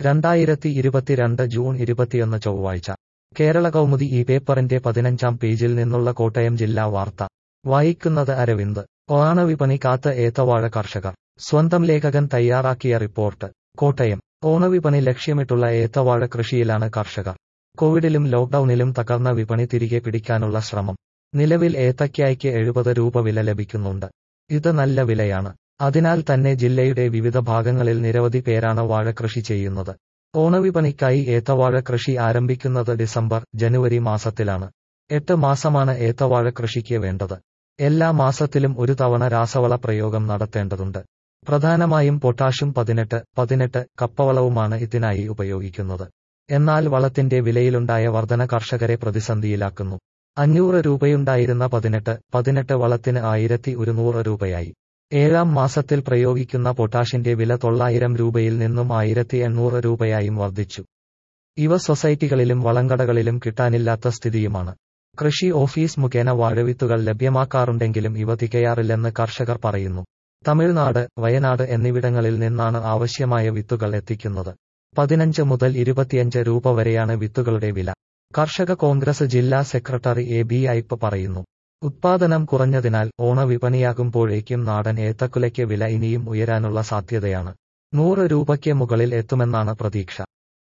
രണ്ടായിരത്തി ഇരുപത്തിരണ്ട് ജൂൺ ഇരുപത്തിയൊന്ന് ചൊവ്വാഴ്ച കേരള കൗമുദി ഈ പേപ്പറിന്റെ പതിനഞ്ചാം പേജിൽ നിന്നുള്ള കോട്ടയം ജില്ലാ വാർത്ത വായിക്കുന്നത് അരവിന്ദ് ഓണവിപണി കാത്ത് ഏത്തവാഴ കർഷകർ സ്വന്തം ലേഖകൻ തയ്യാറാക്കിയ റിപ്പോർട്ട് കോട്ടയം ഓണവിപണി ലക്ഷ്യമിട്ടുള്ള ഏത്തവാഴ കൃഷിയിലാണ് കർഷകർ കോവിഡിലും ലോക്ഡൌണിലും തകർന്ന വിപണി തിരികെ പിടിക്കാനുള്ള ശ്രമം നിലവിൽ ഏത്തയ്ക്കായ്ക്ക് എഴുപത് രൂപ വില ലഭിക്കുന്നുണ്ട് ഇത് നല്ല വിലയാണ് അതിനാൽ തന്നെ ജില്ലയുടെ വിവിധ ഭാഗങ്ങളിൽ നിരവധി പേരാണ് വാഴ കൃഷി ചെയ്യുന്നത് ഓണവിപണിക്കായി ഏത്തവാഴ കൃഷി ആരംഭിക്കുന്നത് ഡിസംബർ ജനുവരി മാസത്തിലാണ് എട്ട് മാസമാണ് ഏത്തവാഴ കൃഷിക്ക് വേണ്ടത് എല്ലാ മാസത്തിലും ഒരു തവണ രാസവള പ്രയോഗം നടത്തേണ്ടതുണ്ട് പ്രധാനമായും പൊട്ടാഷും പതിനെട്ട് പതിനെട്ട് കപ്പവളവുമാണ് ഇതിനായി ഉപയോഗിക്കുന്നത് എന്നാൽ വളത്തിന്റെ വിലയിലുണ്ടായ വർധന കർഷകരെ പ്രതിസന്ധിയിലാക്കുന്നു അഞ്ഞൂറ് രൂപയുണ്ടായിരുന്ന പതിനെട്ട് പതിനെട്ട് വളത്തിന് ആയിരത്തി ഒരുന്നൂറ് രൂപയായി ഏഴാം മാസത്തിൽ പ്രയോഗിക്കുന്ന പൊട്ടാഷിന്റെ വില തൊള്ളായിരം രൂപയിൽ നിന്നും ആയിരത്തി എണ്ണൂറ് രൂപയായും വർദ്ധിച്ചു ഇവ സൊസൈറ്റികളിലും വളങ്കടകളിലും കിട്ടാനില്ലാത്ത സ്ഥിതിയുമാണ് കൃഷി ഓഫീസ് മുഖേന വാഴവിത്തുകൾ ലഭ്യമാക്കാറുണ്ടെങ്കിലും ഇവ തികയാറില്ലെന്ന് കർഷകർ പറയുന്നു തമിഴ്നാട് വയനാട് എന്നിവിടങ്ങളിൽ നിന്നാണ് ആവശ്യമായ വിത്തുകൾ എത്തിക്കുന്നത് പതിനഞ്ച് മുതൽ ഇരുപത്തിയഞ്ച് രൂപ വരെയാണ് വിത്തുകളുടെ വില കർഷക കോൺഗ്രസ് ജില്ലാ സെക്രട്ടറി എ ബി ഐപ്പ് പറയുന്നു ഉത്പാദനം കുറഞ്ഞതിനാൽ ഓണവിപണിയാകുമ്പോഴേക്കും നാടൻ ഏത്തക്കുലയ്ക്ക് വില ഇനിയും ഉയരാനുള്ള സാധ്യതയാണ് നൂറ് രൂപയ്ക്ക് മുകളിൽ എത്തുമെന്നാണ് പ്രതീക്ഷ